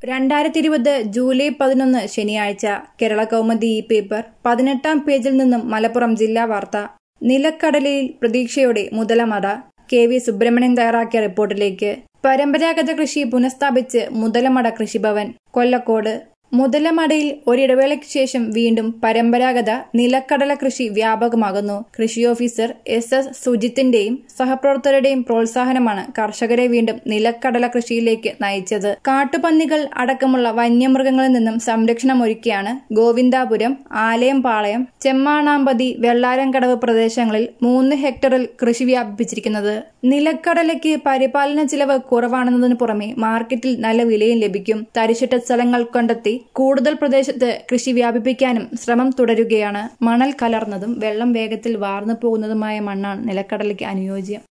രണ്ടായിരത്തി ഇരുപത് ജൂലൈ പതിനൊന്ന് ശനിയാഴ്ച കേരള കൗമുദി ഈ പേപ്പർ പതിനെട്ടാം പേജിൽ നിന്നും മലപ്പുറം ജില്ലാ വാർത്ത നിലക്കടലിൽ പ്രതീക്ഷയോടെ മുതലമട കെ വി സുബ്രഹ്മണ്യൻ തയ്യാറാക്കിയ റിപ്പോർട്ടിലേക്ക് പരമ്പരാഗത കൃഷി പുനഃസ്ഥാപിച്ച് മുതലമട കൃഷിഭവൻ കൊല്ലക്കോട് മുതലമടയിൽ ഒരിടവേളയ്ക്ക് ശേഷം വീണ്ടും പരമ്പരാഗത നിലക്കടല കൃഷി വ്യാപകമാകുന്നു കൃഷി ഓഫീസർ എസ് എസ് സുജിത്തിന്റെയും സഹപ്രവർത്തകരുടെയും പ്രോത്സാഹനമാണ് കർഷകരെ വീണ്ടും നിലക്കടല കൃഷിയിലേക്ക് നയിച്ചത് കാട്ടുപന്നികൾ അടക്കമുള്ള വന്യമൃഗങ്ങളിൽ നിന്നും സംരക്ഷണമൊരുക്കിയാണ് ഗോവിന്ദാപുരം ആലയം പാളയം ചെമ്മാണാമ്പതി വെള്ളാരംകടവ് പ്രദേശങ്ങളിൽ മൂന്ന് ഹെക്ടറിൽ കൃഷി വ്യാപിപ്പിച്ചിരിക്കുന്നത് നിലക്കടലയ്ക്ക് പരിപാലന ചിലവ് കുറവാണെന്നതിനു പുറമെ മാർക്കറ്റിൽ നല്ല വിലയും ലഭിക്കും തരിശിട്ട സ്ഥലങ്ങൾ കണ്ടെത്തി കൂടുതൽ പ്രദേശത്ത് കൃഷി വ്യാപിപ്പിക്കാനും ശ്രമം തുടരുകയാണ് മണൽ കലർന്നതും വെള്ളം വേഗത്തിൽ വാർന്നു പോകുന്നതുമായ മണ്ണാണ് നിലക്കടലയ്ക്ക് അനുയോജ്യം